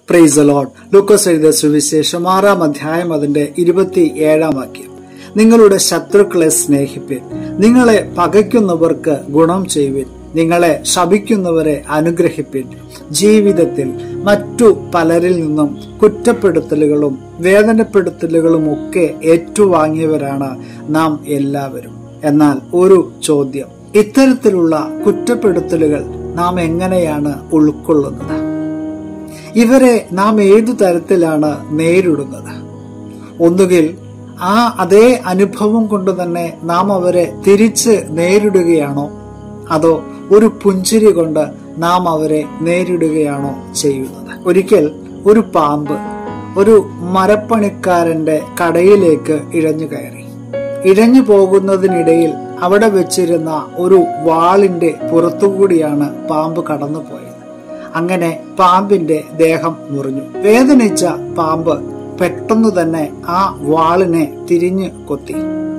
price load ലൂക്കോസ് എഴുതിയ സുവിശേഷം ആറാം അധ്യായം അതിന്റെ ഇരുപത്തി ഏഴാം വാക്യം നിങ്ങളുടെ ശത്രുക്കളെ സ്നേഹിപ്പിൻ നിങ്ങളെ പകയ്ക്കുന്നവർക്ക് ഗുണം ചെയ്യുവിൻ നിങ്ങളെ ശപിക്കുന്നവരെ അനുഗ്രഹിപ്പിൻ ജീവിതത്തിൽ മറ്റു പലരിൽ നിന്നും കുറ്റപ്പെടുത്തലുകളും വേദനപ്പെടുത്തലുകളും ഒക്കെ ഏറ്റുവാങ്ങിയവരാണ് നാം എല്ലാവരും എന്നാൽ ഒരു ചോദ്യം ഇത്തരത്തിലുള്ള കുറ്റപ്പെടുത്തലുകൾ നാം എങ്ങനെയാണ് ഉൾക്കൊള്ളുന്നത് ഇവരെ നാം ഏതു തരത്തിലാണ് നേരിടുന്നത് ഒന്നുകിൽ ആ അതേ അനുഭവം കൊണ്ട് തന്നെ നാം അവരെ തിരിച്ച് നേരിടുകയാണോ അതോ ഒരു പുഞ്ചിരി കൊണ്ട് നാം അവരെ നേരിടുകയാണോ ചെയ്യുന്നത് ഒരിക്കൽ ഒരു പാമ്പ് ഒരു മരപ്പണിക്കാരന്റെ കടയിലേക്ക് ഇഴഞ്ഞു കയറി ഇഴഞ്ഞു പോകുന്നതിനിടയിൽ അവിടെ വെച്ചിരുന്ന ഒരു വാളിന്റെ പുറത്തുകൂടിയാണ് പാമ്പ് കടന്നുപോയത് അങ്ങനെ പാമ്പിന്റെ ദേഹം മുറിഞ്ഞു വേദനിച്ച പാമ്പ് പെട്ടെന്ന് തന്നെ ആ വാളിനെ തിരിഞ്ഞു കൊത്തി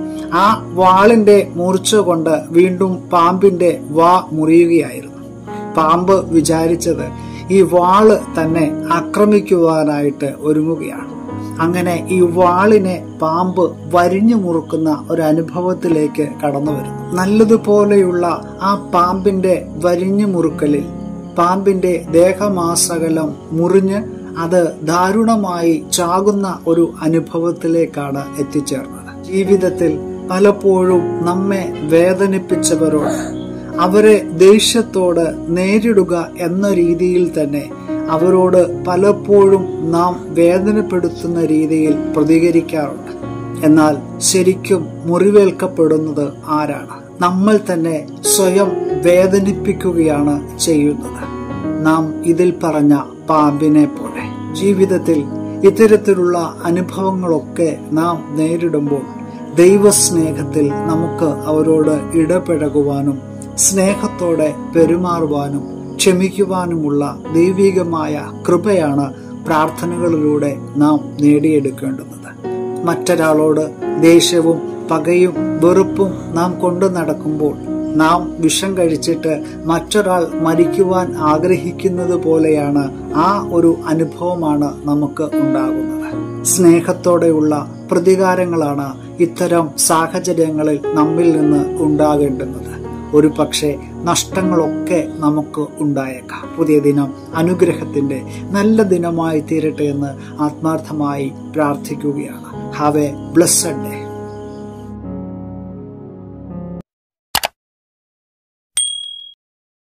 ആ വാളിന്റെ മൂർച്ച കൊണ്ട് വീണ്ടും പാമ്പിന്റെ വാ മുറിയുകയായിരുന്നു പാമ്പ് വിചാരിച്ചത് ഈ വാള് തന്നെ ആക്രമിക്കുവാനായിട്ട് ഒരുങ്ങുകയാണ് അങ്ങനെ ഈ വാളിനെ പാമ്പ് വരിഞ്ഞു മുറുക്കുന്ന ഒരു അനുഭവത്തിലേക്ക് കടന്നു വരുന്നു നല്ലതുപോലെയുള്ള ആ പാമ്പിന്റെ വരിഞ്ഞു മുറുക്കലിൽ പാമ്പിന്റെ ദേഹമാസകലം മുറിഞ്ഞ് അത് ദാരുണമായി ചാകുന്ന ഒരു അനുഭവത്തിലേക്കാണ് എത്തിച്ചേർന്നത് ജീവിതത്തിൽ പലപ്പോഴും നമ്മെ വേദനിപ്പിച്ചവരോട് അവരെ ദേഷ്യത്തോട് നേരിടുക എന്ന രീതിയിൽ തന്നെ അവരോട് പലപ്പോഴും നാം വേദനപ്പെടുത്തുന്ന രീതിയിൽ പ്രതികരിക്കാറുണ്ട് എന്നാൽ ശരിക്കും മുറിവേൽക്കപ്പെടുന്നത് ആരാണ് നമ്മൾ തന്നെ സ്വയം വേദനിപ്പിക്കുകയാണ് ചെയ്യുന്നത് നാം ഇതിൽ പറഞ്ഞ പാമ്പിനെ പോലെ ജീവിതത്തിൽ ഇത്തരത്തിലുള്ള അനുഭവങ്ങളൊക്കെ നാം നേരിടുമ്പോൾ ദൈവസ്നേഹത്തിൽ നമുക്ക് അവരോട് ഇടപഴകുവാനും സ്നേഹത്തോടെ പെരുമാറുവാനും ക്ഷമിക്കുവാനുമുള്ള ദൈവികമായ കൃപയാണ് പ്രാർത്ഥനകളിലൂടെ നാം നേടിയെടുക്കേണ്ടുന്നത് മറ്റൊരാളോട് ദേഷ്യവും പകയും വെറുപ്പും നാം കൊണ്ടു നടക്കുമ്പോൾ നാം വിഷം കഴിച്ചിട്ട് മറ്റൊരാൾ മരിക്കുവാൻ ആഗ്രഹിക്കുന്നത് പോലെയാണ് ആ ഒരു അനുഭവമാണ് നമുക്ക് ഉണ്ടാകുന്നത് സ്നേഹത്തോടെയുള്ള പ്രതികാരങ്ങളാണ് ഇത്തരം സാഹചര്യങ്ങളിൽ നമ്മിൽ നിന്ന് ഉണ്ടാകേണ്ടുന്നത് ഒരു പക്ഷേ നഷ്ടങ്ങളൊക്കെ നമുക്ക് ഉണ്ടായേക്കാം പുതിയ ദിനം അനുഗ്രഹത്തിന്റെ നല്ല ദിനമായി തീരട്ടെ എന്ന് ആത്മാർത്ഥമായി പ്രാർത്ഥിക്കുകയാണ് ഹാവ് എ ബ്ലസ്സഡ് ഡേ